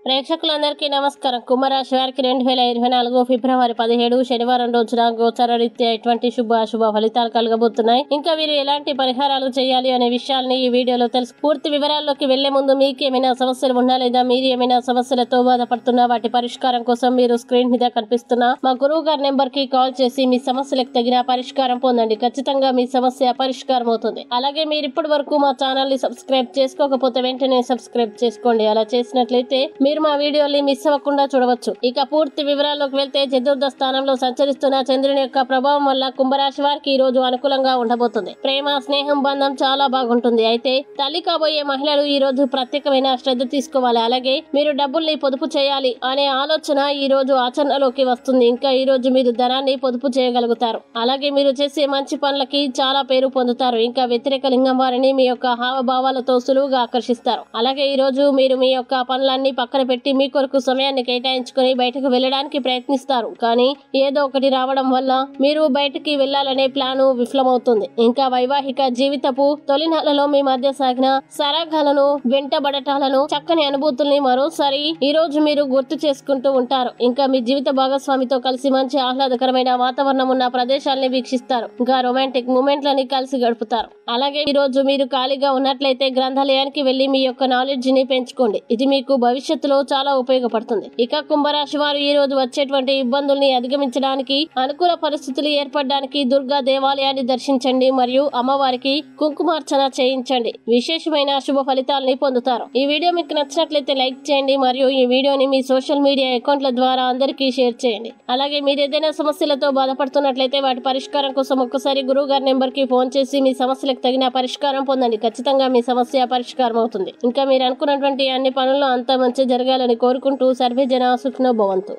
ప్రేక్షకులందరికీ నమస్కారం కుంభరాశి వారికి రెండు వేల ఇరవై నాలుగు ఫిబ్రవరి పదిహేడు శనివారం రోజున గోచర రీత్యా ఎటువంటి శుభ అశుభ ఫలితాలు కలగబోతున్నాయి ఇంకా వీరు ఎలాంటి పరిహారాలు చేయాలి అనే విషయాల్ని ఈ వీడియోలో తెలుసు పూర్తి వివరాల్లోకి వెళ్లే ముందు మీకు ఏమైనా సమస్యలు ఉన్నా లేదా మీరు ఏమైనా సమస్యలతో బాధపడుతున్నా వాటి పరిష్కారం కోసం మీరు స్క్రీన్ మీద కనిపిస్తున్న మా గురువు గారి నెంబర్ కి కాల్ చేసి మీ సమస్యలకు తగిన పరిష్కారం పొందండి ఖచ్చితంగా మీ సమస్య పరిష్కారం అవుతుంది అలాగే మీరు ఇప్పటి వరకు మా ఛానల్ ని సబ్స్క్రైబ్ చేసుకోకపోతే వెంటనే సబ్స్క్రైబ్ చేసుకోండి అలా చేసినట్లయితే మీరు మా వీడియోని మిస్ అవ్వకుండా చూడవచ్చు ఇక పూర్తి వివరాల్లోకి వెళ్తే చతుర్థ స్థానంలో సంచరిస్తున్న చంద్రుని యొక్క ప్రభావం వల్ల కుంభరాశి వారికి ఈ రోజు అనుకూలంగా ఉండబోతుంది ప్రేమ స్నేహం బంధం చాలా బాగుంటుంది అయితే తల్లి కాబోయే మహిళలు ఈ రోజు ప్రత్యేకమైన శ్రద్ధ తీసుకోవాలి అలాగే మీరు డబ్బుల్ని పొదుపు చేయాలి అనే ఆలోచన ఈ రోజు ఆచరణలోకి వస్తుంది ఇంకా ఈ రోజు మీరు ధనాన్ని పొదుపు చేయగలుగుతారు అలాగే మీరు చేసే మంచి పనులకి చాలా పేరు పొందుతారు ఇంకా వ్యతిరేక లింగం వారిని మీ యొక్క హావభావాలతో సులువుగా ఆకర్షిస్తారు అలాగే ఈ రోజు మీరు మీ యొక్క పనులన్నీ పక్కన పెట్టి మీ కొరకు సమయాన్ని కేటాయించుకుని బయటకు వెళ్ళడానికి ప్రయత్నిస్తారు కానీ ఏదో ఒకటి రావడం వల్ల మీరు బయటకి వెళ్ళాలనే ప్లాను విఫలమవుతుంది ఇంకా వైవాహిక జీవితపు తొలి నెలలో మీ మధ్య సాగిన సరాగాలను వెంటబడటాలను చక్కని అనుభూతుల్ని మరోసారి ఈ రోజు మీరు గుర్తు చేసుకుంటూ ఉంటారు ఇంకా మీ జీవిత భాగస్వామితో కలిసి మంచి ఆహ్లాదకరమైన వాతావరణం ఉన్న ప్రదేశాలని వీక్షిస్తారు ఇంకా రొమాంటిక్ మూమెంట్లని కలిసి గడుపుతారు అలాగే ఈ రోజు మీరు ఖాళీగా ఉన్నట్లయితే గ్రంథాలయానికి వెళ్లి మీ యొక్క నాలెడ్జ్ ని పెంచుకోండి ఇది మీకు భవిష్యత్తులో చాలా ఉపయోగపడుతుంది ఇక కుంభరాశి వారు ఈ రోజు వచ్చేటువంటి ఇబ్బందుల్ని అధిగమించడానికి అనుకూల పరిస్థితులు ఏర్పడడానికి దుర్గా దేవాలయాన్ని దర్శించండి మరియు అమ్మవారికి కుంకుమార్చన చేయించండి విశేషమైన శుభ ఫలితాలని పొందుతారు ఈ వీడియో మీకు నచ్చినట్లయితే లైక్ చేయండి మరియు ఈ వీడియోని మీ సోషల్ మీడియా అకౌంట్ల ద్వారా అందరికీ షేర్ చేయండి అలాగే మీరు ఏదైనా సమస్యలతో బాధపడుతున్నట్లయితే వాటి పరిష్కారం కోసం ఒక్కసారి గురువు గారి నెంబర్ కి ఫోన్ చేసి మీ సమస్యలకు తగిన పరిష్కారం పొందండి ఖచ్చితంగా మీ సమస్య పరిష్కారం అవుతుంది ఇంకా మీరు అనుకున్నటువంటి అన్ని పనుల్లో అంతా మంచి జరగాలని కోరుకుంటూ సర్వే జన సుఖినో భవంతు